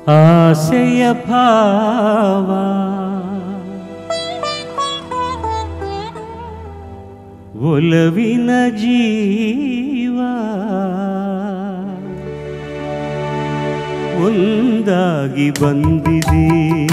ಆಸೆಯ ಭಾವ ಒಲವಿನ ಜೀವ ಒಂದಾಗಿ ಬಂದಿದೆ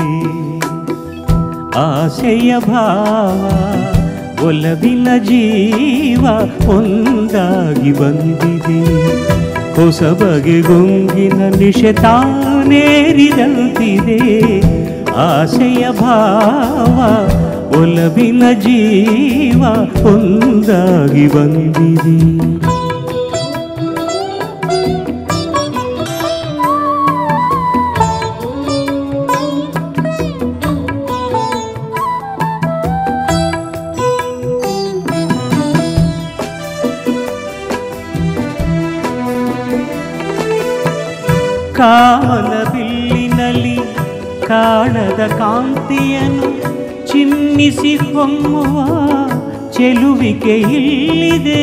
ಆಸೆಯ ಭಾವ ಒಲವಿನ ಜೀವ ಒಂದಾಗಿ ಬಂದಿದೆ ಹೊಸ ಬಗೆಗೊಂಗಿನ ನಿಶೆ ತಾನೇರಿದಂತಿದೆ ಆಸೆಯ ಭಾವ ಒಲವಿನ ಜೀವ ಒಂದಾಗಿ ಬಂದಿದೆ ಕಾಮನ ಬಿಲ್ಲಿನಲ್ಲಿ ಕಾಣದ ಕಾಂತಿಯನ್ನು ಚಿನ್ನಿಸಿ ಹೊಮ್ಮುವ ಚೆಲುವಿಕೆ ಇಲ್ಲಿದೆ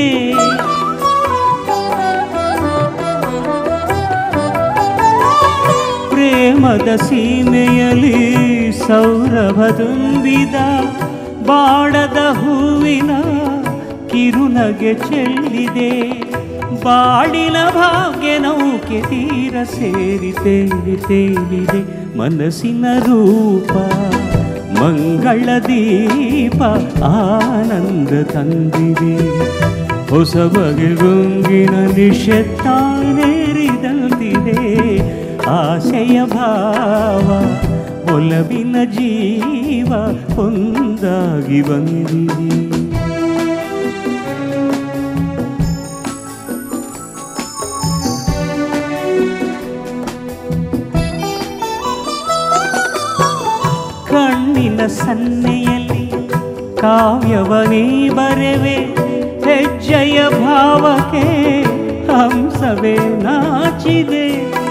ಪ್ರೇಮದ ಸೀಮೆಯಲ್ಲಿ ಸೌರಭ ತುಂಬಿದ ಬಾಡದ ಹೂವಿನ ಕಿರುನಗೆ ಚೆಲ್ಲಿದೆ ಬಾಳಿನ ಭಾಗ್ಯ ನೌಕೆ ತೀರ ಸೇರಿ ತೇಲಿ ತೇಲಿದೆ ಮನಸ್ಸಿನ ರೂಪ ಮಂಗಳ ದೀಪ ಆನಂದ ತಂದಿದೆ ಹೊಸ ಬಗೆ ಗುಂಗಿನ ನಿಶೆತ್ತಾನೇರಿದಂತಿದೆ ಆಸೆಯ ಭಾವ ಒಲವಿನ ಜೀವ ಒಂದಾಗಿ ಬಂದಿದೆ ಕಣ್ಣಿನ ಸನ್ನೆಯಲ್ಲಿ ಕಾವ್ಯವನೇ ಬರೆವೆ ಹೆಜ್ಜೆಯ ಭಾವಕ್ಕೆ ಹಂಸವೇ ನಾಚಿದೆ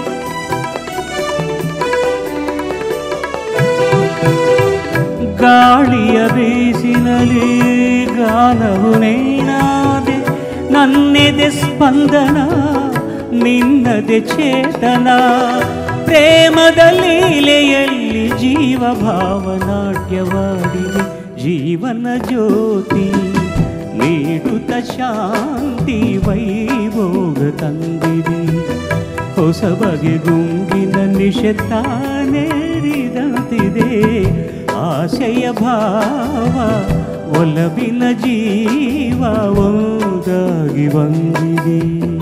ಗಾಳಿಯ ಬೀಸಿನಲ್ಲಿ ಗಾನವು ನೇನಾದೆ ನನ್ನೆದೆ ಸ್ಪಂದನ ನಿನ್ನದೆ ಚೇತನ ಪ್ರೇಮದ ಲೀಲೆಯಲ್ಲಿ ಜೀವ ಭಾವನಾಟ್ಯವಾಡಿದೆ ಜೀವನ ಜ್ಯೋತಿ ನೀಡುತ್ತ ಶಾಂತಿ ವೈಭೋಗ ತಂದಿದೆ ಹೊಸ ಬಗೆ ಗುಂಗಿನ ನಿಷೆತ್ತಾನೇರಿದಂತಿದೆ ಆಶಯ ಭಾವ ಒಲವಿನ ಜೀವ ಒಂದಾಗಿ ಬಂದಿದೆ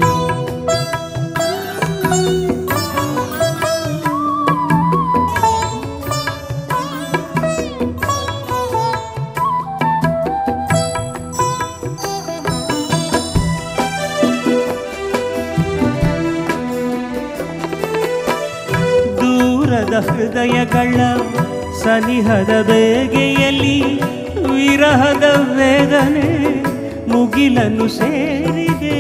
ದೂರದ ಹೃದಯಗಳ ಸನಿಹದ ಬೇಗೆಯಲ್ಲಿ ವಿರಹದ ವೇದನೆ ಮುಗಿಲನ್ನು ಸೇರಿದೆ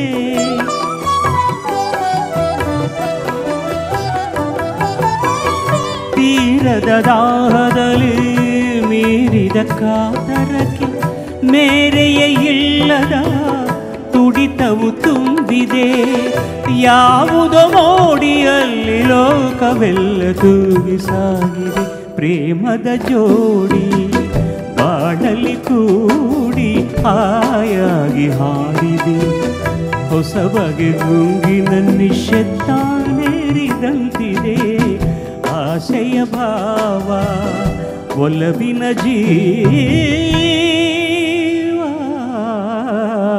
ತೀರದ ದಾಹದಲ್ಲಿ ಮೀರಿದ ಕಾತರಕ್ಕೆ ಮೇರೆಯ ಇಲ್ಲದ ತುಡಿತವು ತುಂಬಿದೆ ಯಾವುದೋ ಮೋಡಿಯಲ್ಲಿ ಲೋಕವೆಲ್ಲ ತೂಗಿ ಸಾಗಿದೆ ಪ್ರೇಮದ ಜೋಡಿ ಬಾಳಲಿ ಕೂಡಿ ಹಾಯಾಗಿ ಹಾಡಿದೆ ಹೊಸ ಬಗೆ ಗುಂಗಿನ ನಿಷೆತ್ತಾನೇರಿದಂತಿದೆ ಆಶಯ ಭಾವ ಒಲವಿನ ಜೀವ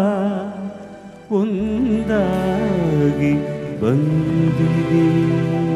ಒಂದಾಗಿ ಬಂದಿದೆ